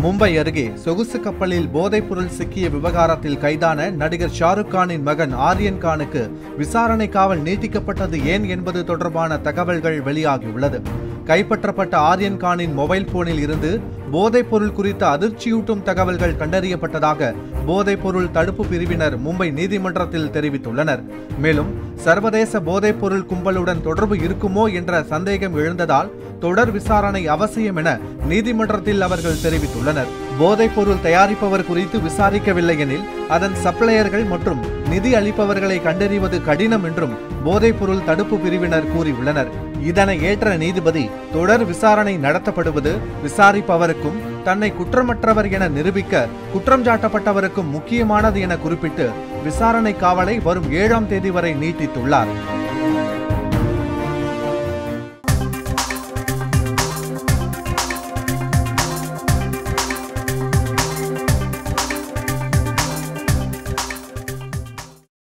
மும்பை அருகே சொகுசு கப்பலில் போதைப்பொருள் சிக்கிய விவகாரத்தில் கைதான நடிகர் ஷாருக் கானின் மகன் ஆரியன் கானுக்கு விசாரணை காவல் நீட்டிக்கப்பட்டது ஏன் என்பது தொடர்பான தகவல்கள் வெளியாகியுள்ளது கைப்பற்றப்பட்ட ஆரியன் கானின் மொபைல் போனில் இருந்து போதைப்பொருள் குறித்த அதிர்ச்சியூட்டும் தகவல்கள் கண்டறியப்பட்டதாக போதைப்பொருள் தடுப்பு பிரிவினர் மும்பை நீதிமன்றத்தில் தெரிவித்துள்ளனர் மேலும் சர்வதேச போதைப்பொருள் கும்பலுடன் தொடர்பு இருக்குமோ என்ற சந்தேகம் எழுந்ததால் தொடர் விசாரணை அவசியம் என நீதிமன்றத்தில் அவர்கள் தெரிவித்துள்ளனர் போதைப்பொருள் தயாரிப்பவர் குறித்து விசாரிக்கவில்லை எனில் அதன் சப்ளையர்கள் மற்றும் நிதி அளிப்பவர்களை கண்டறிவது கடினம் என்றும் போதைப்பொருள் தடுப்பு பிரிவினர் கூறியுள்ளனர் இதனை ஏற்ற நீதிபதி தொடர் விசாரணை நடத்தப்படுவது விசாரிப்பவருக்கும் தன்னை குற்றமற்றவர் என நிரூபிக்க குற்றம் சாட்டப்பட்டவருக்கும் முக்கியமானது என குறிப்பிட்டு விசாரணை காவலை வரும் ஏழாம் தேதி வரை நீட்டித்துள்ளார்